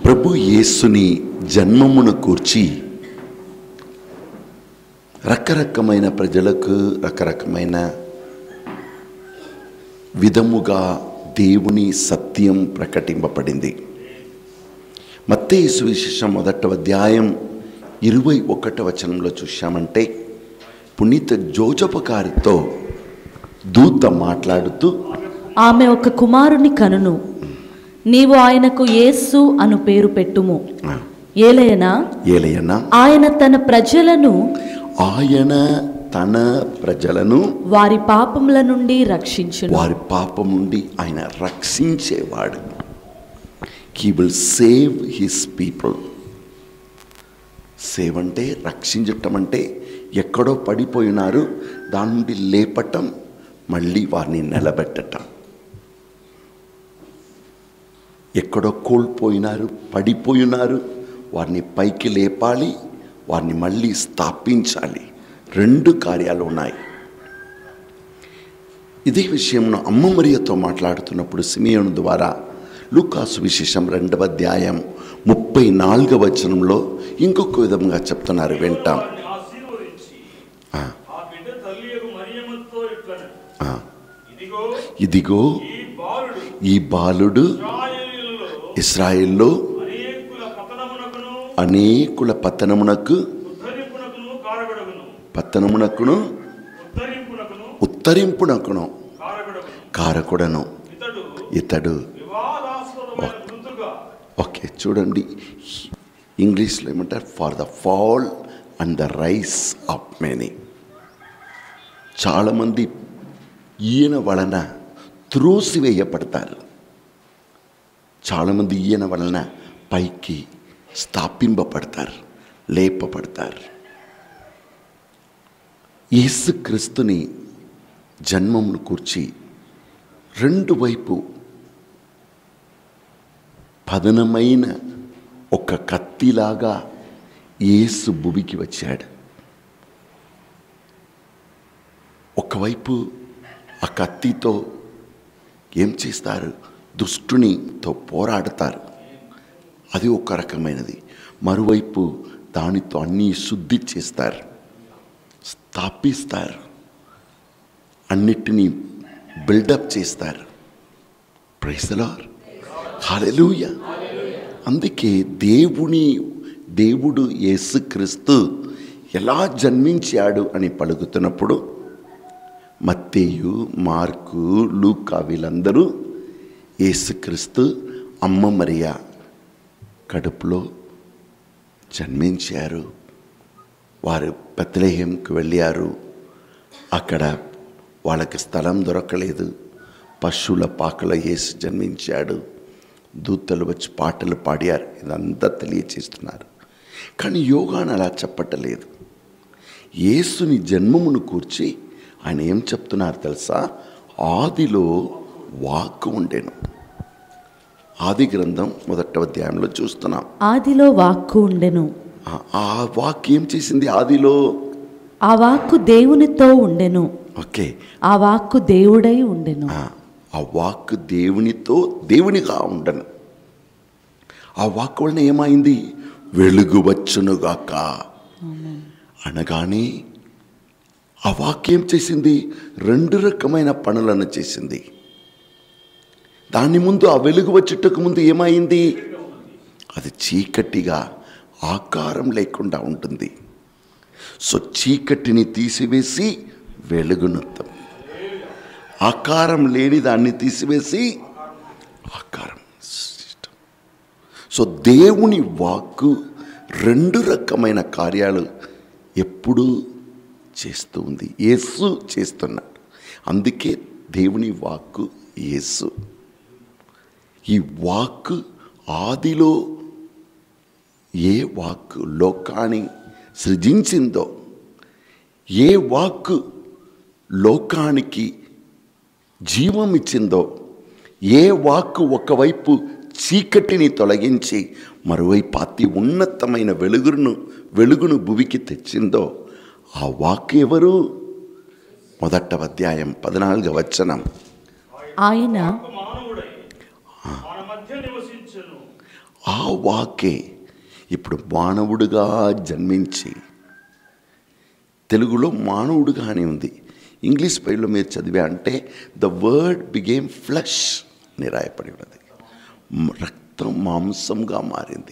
ప్రభు యేసుని జన్మమును కూర్చి రకరకమైన ప్రజలకు రకరకమైన విధముగా దేవుని సత్యం ప్రకటింపబడింది మత్తయి సువిశేషం మొదట అధ్యాయం ఇరవై ఒకట వచనంలో చూశామంటే పునీత జోజప గారితో దూత మాట్లాడుతూ ఆమె ఒక కుమారుని కనును నీవు ఆయనకు యేసు అను పేరు పెట్టుము ఆ, ఏలయనా ఏలయన్నా ఆయన తన ప్రజలను ఆయన తన ప్రజలను వారి పాపముల నుండి రక్షించును వారి పాపం నుండి ఆయన రక్షించేవాడు he will save his people save అంటే రక్షించటం అంటే ఎక్కడో పడిపోయినారు దాని నుండి లేపటం మళ్ళీ వారిని నిలబెట్టటం ఎక్కడో కోల్పోయినారు పడిపోయినారు వారిని పైకి లేపాలి వారిని మళ్ళీ స్థాపించాలి రెండు కార్యాలు ఉన్నాయి ఇదే విషయంలో అమ్మ మరియతో మాట్లాడుతున్నప్పుడు సిమియోను ద్వారా లూకాసు విశేషం రెండవ అధ్యాయం ముప్పై నాలుగవ వచనంలో ఇంకొక విధంగా చెప్తున్నారు వింటాం వారిని ఆశీర్వదించి ఆ, ఆ బిడ్డ తల్లి మరియమ్మతో ఇట్లనెను ఆ. ఇదిగో ఇదిగో ఈ బాలుడు ఈ బాలుడు ఇశ్రాయేలీయులలో ఇస్రాయేల్లో అనేకుల పతనమునకును అనేకుల పతనమునకు ఉద్ధరింపునకును కారగడగును పతనమునకును ఉద్ధరింపునకును ఉత్తరింపునకును కారగడగును కారకుడను ఇతడు ఇతడు వివాదాస్పదమైన మృతుగా ఓకే చూడండి ఇంగ్లీష్లో ఏమంటారు for the fall and the rise of many చాలామంది ఈయన వలన త్రోసివేయబడతారు చాలామంది ఈయన వలన పైకి స్థాపింపబడతారు లేపబడతారు యేసుక్రీస్తుని జన్మమును కూర్చి రెండు వైపు పదనమైన ఒక కత్తిలాగా యేసు భూమికి వచ్చాడు ఒకవైపు ఆ కత్తితో ఏం చేస్తారు దుష్టునితో పోరాడతారు అది ఒక రకమైనది మరోవైపు దానితో అన్నీ శుద్ధి చేస్తారు స్థాపిస్తారు అన్నిటినీ బిల్డప్ చేస్తారు ప్రైసలార్ హాలెలూయ అందుకే దేవుని దేవుడు యేసుక్రీస్తు ఎలా జన్మించాడు అని పలుకుతున్నప్పుడు మత్తేయు మార్కు లూకా వీళ్ళందరూ యేసుక్రీస్తు అమ్మ మరియా కడుపులో జన్మించారు వారు బెత్లెహేంకి వెళ్ళారు అక్కడ వాళ్ళకి స్థలం దొరకలేదు పశువుల పాకలో యేసు జన్మించాడు దూతలు వచ్చి పాటలు పాడారు ఇదంతా తెలియచేస్తున్నారు కానీ యోగాను అలా చెప్పటలేదు యేసుని జన్మమును కూర్చి ఆయన ఏం చెప్తున్నారు తెలుసా ఆదిలో వాక్కు ఉండేను ఆది గ్రంథం మొదట అధ్యాయంలో చూస్తున్నాం ఆదిలో వాక్కు ఉండెను ఆ- ఆ వాక్ ఏం చేసింది ఆదిలో ఆ వాక్కు దేవునితో ఉండెను ఓకే ఆ వాక్కు దేవుడై ఉండెను ఆ, ఆ వాక్ దేవునితో దేవునిగా ఉండను ఆ వాక్ వలన ఏమైంది వెలుగు వచ్చునుగాక అనగానే ఆ వాక్యం చేసింది రెండు రకమైన పనులను చేసింది దాని ముందు ఆ వెలుగు వచ్చేటకు ముందు ఏమైంది అది చీకటిగా ఆకారం లేకుండా ఉంటుంది సో చీకటిని తీసివేసి వెలుగునుత్తం ఆకారం లేని దాన్ని తీసివేసి ఆకారం సృష్టించటం. సో దేవుని వాక్కు రెండు రకమైన కార్యాలు ఎప్పుడూ చేస్తూ ఉంది యేసు చేస్తున్నాడు అందుకే దేవుని వాక్కు యేసు ఈ వాక్కు ఆదిలో ఏ వాక్కు లోకాన్ని సృజించిందో ఏ వాక్కు లోకానికి జీవం ఇచ్చిందో ఏ వాక్కు ఒకవైపు చీకటిని తొలగించి మరోవైపు అతి ఉన్నతమైన వెలుగును వెలుగును భువికి తెచ్చిందో ఆ వాక్కు ఎవరు మొదట అధ్యాయం పద్నాలుగవ వచనం ఆయన మానవుడై మన మధ్య నివసించను ఆ వాకే ఇప్పుడు మానవుడిగా జన్మించి తెలుగులో మానవుడుగా అని ఉంది ఇంగ్లీష్ బైబిల్లో మీరు చదివే అంటే ద వర్డ్ బిగేమ్ ఫ్లష్ అని రాయపడి ఉన్నది మ- రక్తం మాంసంగా మారింది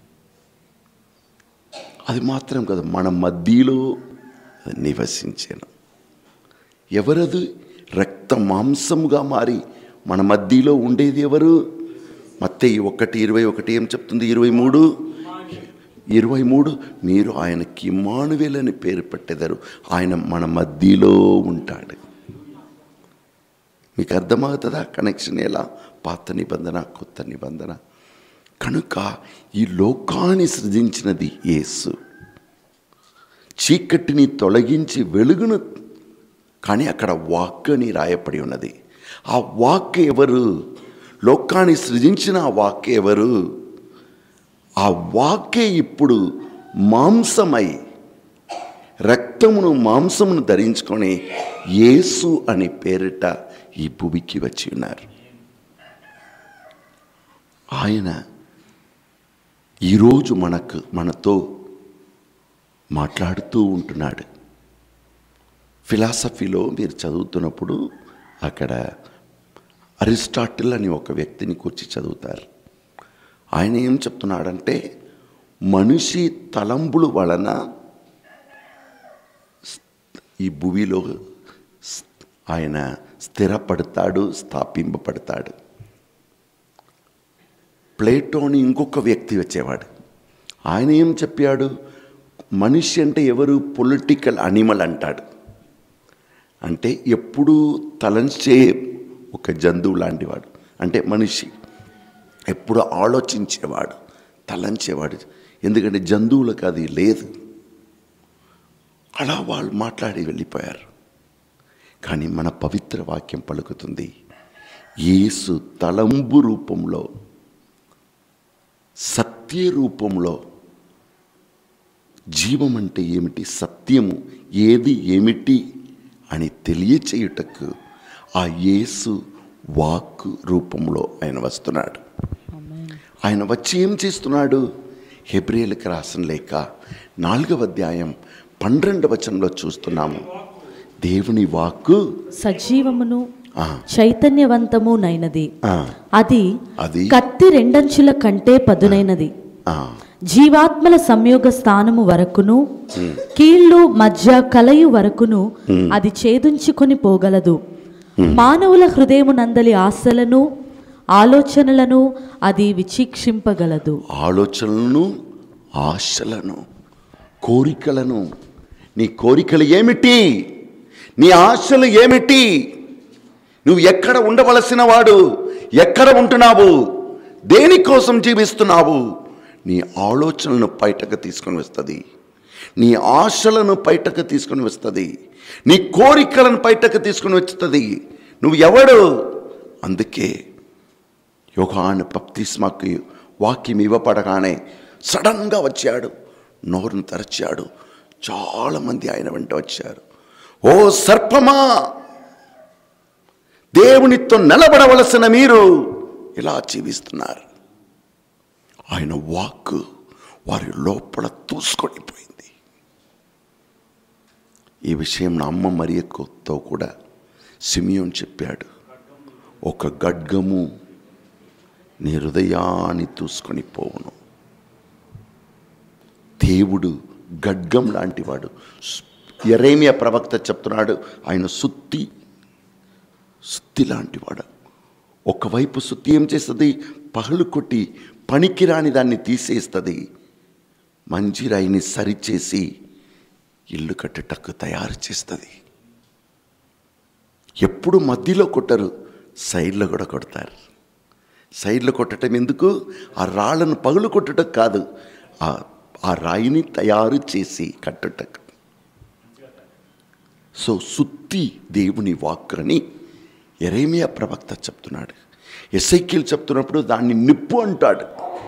అది మాత్రం కాదు మన మధ్యలో అది నివసించాను ఎవరది రక్త మాంసముగా మారి మన మధ్యలో ఉండేది ఎవరు మత్తయి ఒకటి ఇరవై ఒకటి ఏం చెప్తుంది ఇరవై మూడు ఇరవై మూడు మీరు ఆయనకి ఇమ్మానువేల్ అని పేరు పెట్టెదరు ఆయన మన మధ్యలో ఉంటాడు మీకు అర్థమవుతుందా కనెక్షన్ ఎలా పాత నిబంధన కొత్త నిబంధన కనుక ఈ లోకాన్ని సృజించినది యేసు చీకటిని తొలగించి వెలుగును కానీ అక్కడ వాక్ అని రాయపడి ఉన్నది ఆ వాక్ ఎవరు లోకాన్ని సృజించిన ఆ వాక్ ఎవరు ఆ వాక్యే ఇప్పుడు మాంసమై రక్తమును మాంసమును ధరించుకొని యేసు అని పేరిట ఈ భూమికి వచ్చి ఉన్నారు ఆయన ఈరోజు మనకు మనతో మాట్లాడుతూ ఉంటున్నాడు ఫిలాసఫీలో మీరు చదువుతున్నప్పుడు అక్కడ అరిస్టాటిల్ అని ఒక వ్యక్తిని కూర్చి చదువుతారు ఆయన ఏం చెప్తున్నాడంటే మనిషి తలంబుల వలన ఈ భూమిలో స్- ఆయన స్థిరపడతాడు స్థాపింపబడతాడు ప్లేటోని ఇంకొక వ్యక్తి వచ్చేవాడు ఆయన ఏం చెప్పాడు మనిషి అంటే ఎవరు పొలిటికల్ అనిమల్ అంటాడు అంటే ఎప్పుడూ తలంచే ఒక జంతువు లాంటివాడు అంటే మనిషి ఎప్పుడు ఆలోచించేవాడు తలంచేవాడు ఎందుకంటే జంతువులకు అది లేదు అలా వాళ్ళు మాట్లాడి వెళ్ళిపోయారు కానీ మన పవిత్ర వాక్యం పలుకుతుంది యేసు తలంబు రూపంలో సత్య రూపంలో జీవం అంటే ఏమిటి సత్యము ఏది ఏమిటి అని తెలియచేయుటకు ఆ యేసు వాక్కు రూపంలో ఆయన వస్తున్నాడు ఆయన వచ్చి ఏం చేస్తున్నాడు హెబ్రియలకు రాసిన లేక నాలుగవ అధ్యాయం పన్నెండవ వచనంలో చూస్తున్నాము దేవుని వాక్కు సజీవమును ఆ, చైతన్యవంతము నైనది ఆ, అది అది కత్తి రెండంచుల కంటే పదునైనది ఆ, జీవాత్మల సంయోగ స్థానము వరకును కీళ్ళు మధ్య కలయు వరకును అది ఛేదించుకొని పోగలదు మానవుల హృదయము నందలి ఆశలను ఆలోచనలను అది విచీక్షింపగలదు ఆలోచనలను ఆశలను కోరికలను నీ కోరికలు ఏమిటి నీ ఆశలు ఏమిటి నువ్వు ఎక్కడ ఉండవలసిన వాడు ఎక్కడ ఉంటున్నావు దేనికోసం జీవిస్తున్నావు నీ ఆలోచనలను బయటకు తీసుకొని వస్తుంది నీ ఆశలను బయటకు తీసుకొని వస్తుంది నీ కోరికలను బయటకు తీసుకొని వస్తుంది నువ్వు ఎవడు అందుకే యోగాను బప్తిస్మాకి వాక్యం ఇవ్వబడగానే సడన్గా వచ్చాడు నోరును తెరచాడు చాలామంది ఆయన వెంట వచ్చారు ఓ సర్పమా దేవునితో నిలబడవలసిన మీరు ఇలా జీవిస్తున్నారు ఆయన వాక్ వారి లోపల తూసుకొని పోయింది ఈ విషయం నా అమ్మ మరియతో కూడా సిమియోన్ చెప్పాడు ఒక గడ్గము నీ హృదయాన్ని తూసుకొని పోవును దేవుడు గడ్గం లాంటివాడు ఎరేమియా ప్రవక్త చెప్తున్నాడు ఆయన సుత్తి సుత్తి లాంటివాడు ఒకవైపు సుత్తి ఏం చేస్తుంది పగలు కొట్టి పనికిరాని దాన్ని తీసేస్తుంది మంచి రాయిని సరిచేసి ఇల్లు కట్టుటకు తయారు చేస్తుంది ఎప్పుడు మధ్యలో కొట్టరు సైడ్లో కూడా కొడతారు సైడ్లో కొట్టడం ఎందుకు ఆ రాళ్ళను పగులు కొట్టుటం కాదు ఆ ఆ రాయిని తయారు చేసి కట్టుటకు సో సుత్తి దేవుని వాక్ అని ఎరేమియా ప్రవక్త చెప్తున్నాడు ఎస్ఐక్యూల్ చెప్తున్నప్పుడు దాన్ని నిప్పు అంటాడు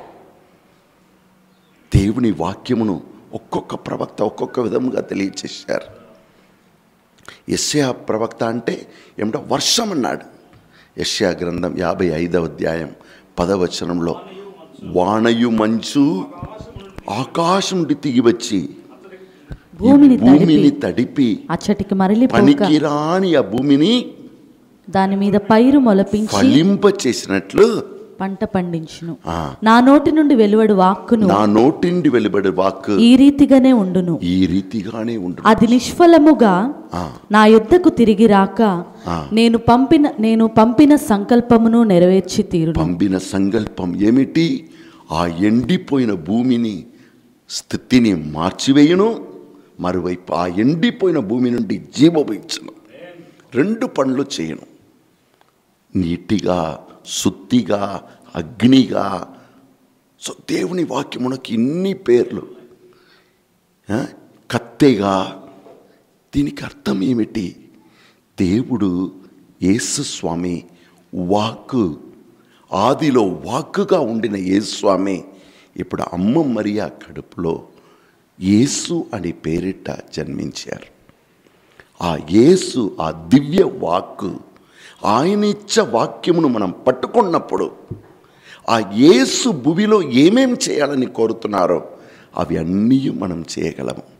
దేవుని వాక్యమును ఒక్కొక్క ప్రవక్త ఒక్కొక్క విధముగా తెలియచేశారు యశ్యా ప్రవక్త అంటే ఏమిటో వర్షం అన్నాడు యశ్యా గ్రంథం యాభై ఐదవ అధ్యాయం పదవచనంలో వానయు మంచు ఆకాశం నుండి దిగి వచ్చి భూమిని భూమిని తడిపి తడిపి అచ్చటికి మరలిపోక పనికిరాని ఆ భూమిని దాని మీద పైరు మొలపించి ఫలింప చేసినట్లు పంట పండించును ఆ, నా నోటి నుండి వెలువడు వాక్కును నా నోటిండి వెలువడే వాక్ ఈ రీతిగానే ఉండును ఈ రీతిగానే ఉండు అది నిష్ఫలముగా ఆ. నా యొద్దకు తిరిగి రాక ఆ. నేను పంపిన నేను పంపిన సంకల్పమును నెరవేర్చి తీరును పంపిన సంకల్పం ఏమిటి ఆ ఎండిపోయిన భూమిని స్థితిని మార్చివేయును మరోవైపు ఆ ఎండిపోయిన భూమి నుండి జీవమించును రెండు పనులు చేయను నీటిగా శుద్ధిగా అగ్నిగా సో దేవుని వాక్యమునకు ఇన్ని పేర్లు ఆ? కత్తెగా దీనికి అర్థం ఏమిటి దేవుడు యేసు స్వామి వాక్కు ఆదిలో వాక్కుగా ఉండిన యేసు స్వామి ఇప్పుడు అమ్మ మరియా కడుపులో యేసు అని పేరిట జన్మించారు ఆ యేసు ఆ దివ్య వాక్కు ఆయన ఇచ్చ వాక్యమును మనం పట్టుకున్నప్పుడు ఆ యేసు భువిలో ఏమేం చేయాలని కోరుతున్నారో అవి అన్నీ మనం చేయగలము